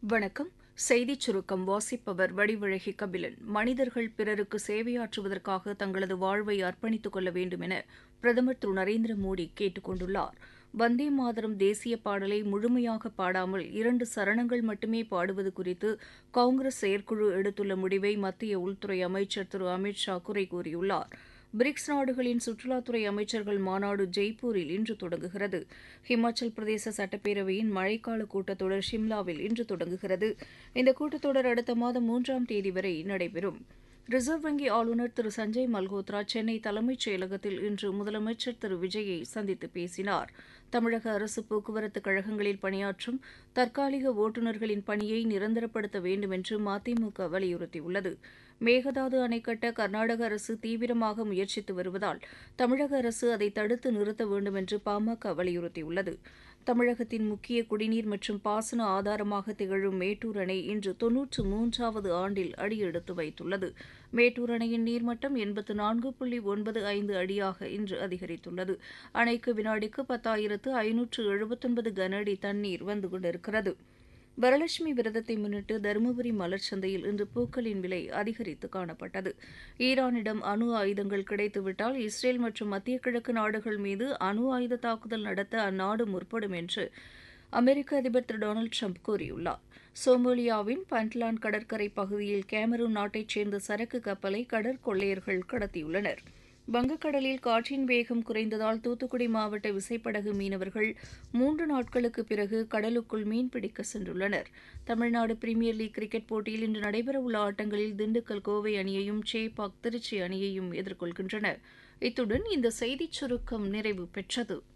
வணக்கம் செய்திச் சுருக்கம் வாசிப்பவர் வடிவழகி கபிலன் மனிதர்கள் பிறருக்கு சேவையாற்றுவதற்காக தங்களது வாழ்வை அர்ப்பணித்துக் கொள்ள வேண்டும் என பிரதமர் திரு நரேந்திர மோடி கேட்டுக் கொண்டுள்ளார் வந்தே மாதரம் தேசிய பாடலை முழுமையாக பாடாமல் இரண்டு சரணங்கள் மட்டுமே பாடுவது குறித்து காங்கிரஸ் செயற்குழு எடுத்துள்ள முடிவை மத்திய உள்துறை அமைச்சர் திரு அமித் ஷா குறை கூறியுள்ளார் பிரிக்ஸ் நாடுகளின் சுற்றுலாத்துறை அமைச்சர்கள் மாநாடு ஜெய்ப்பூரில் இன்று தொடங்குகிறது ஹிமாச்சல் பிரதேச சட்டப்பேரவையின் மழைக்கால கூட்டத்தொடர் ஷிம்லாவில் இன்று தொடங்குகிறது இந்த கூட்டத்தொடர் அடுத்த மாதம் மூன்றாம் தேதி வரை நடைபெறும் ரிசர்வ் வங்கி ஆளுநர் திரு சஞ்சய் மல்ஹோத்ரா சென்னை தலைமைச் செயலகத்தில் இன்று முதலமைச்சர் திரு விஜயை சந்தித்து பேசினார் தமிழக அரசு போக்குவரத்து கழகங்களில் பணியாற்றும் தற்காலிக ஓட்டுநர்களின் பணியை நிரந்தரப்படுத்த வேண்டும் என்று மதிமுக வலியுறுத்தியுள்ளது மேகதாது அணை கட்ட கர்நாடக அரசு தீவிரமாக முயற்சித்து வருவதால் தமிழக அரசு அதை தடுத்து நிறுத்த வேண்டும் என்று பாமக வலியுறுத்தியுள்ளது தமிழகத்தின் முக்கிய குடிநீர் மற்றும் பாசன ஆதாரமாக திகழும் மேட்டூர் அணை இன்று தொன்னூற்று மூன்றாவது ஆண்டில் அடியெடுத்து வைத்துள்ளது மேட்டூர் அணையின் நீர்மட்டம் எண்பத்து நான்கு புள்ளி ஒன்பது ஐந்து அடியாக இன்று அதிகரித்துள்ளது அணைக்கு வினாடிக்கு பத்தாயிரத்து ஐநூற்று எழுபத்தொன்பது கன அடி தண்ணீர் வந்து கொண்டிருக்கிறது வரலட்சுமி விரதத்தை முன்னிட்டு தருமபுரி மலர் சந்தையில் இன்று பூக்களின் விலை அதிகரித்து காணப்பட்டது ஈரானிடம் அணு ஆயுதங்கள் கிடைத்துவிட்டால் இஸ்ரேல் மற்றும் மத்திய கிழக்கு நாடுகள் மீது அணு ஆயுத தாக்குதல் நடத்த அந்நாடு முற்படும் என்று அமெரிக்க அதிபர் திரு டொனால்டு ட்ரம்ப் கூறியுள்ளார் சோமாலியாவின் பண்ட்லான் கடற்கரை பகுதியில் கேமரூன் நாட்டைச் சேர்ந்த சரக்கு கப்பலை கடற்கொள்ளையர்கள் கடத்தியுள்ளனா் வங்கக்கடலில் காற்றின் வேகம் குறைந்ததால் தூத்துக்குடி மாவட்ட விசைப்படகு மீனவர்கள் மூன்று நாட்களுக்கு பிறகு கடலுக்குள் மீன்பிடிக்க சென்றுள்ளனர் தமிழ்நாடு பிரீமியர் லீக் கிரிக்கெட் போட்டியில் இன்று நடைபெறவுள்ள ஆட்டங்களில் திண்டுக்கல் கோவை அணியையும் சேப்பாக் திருச்சி அணியையும் எதிர்கொள்கின்றன இத்துடன் இந்த செய்திச் சுருக்கம் நிறைவு பெற்றது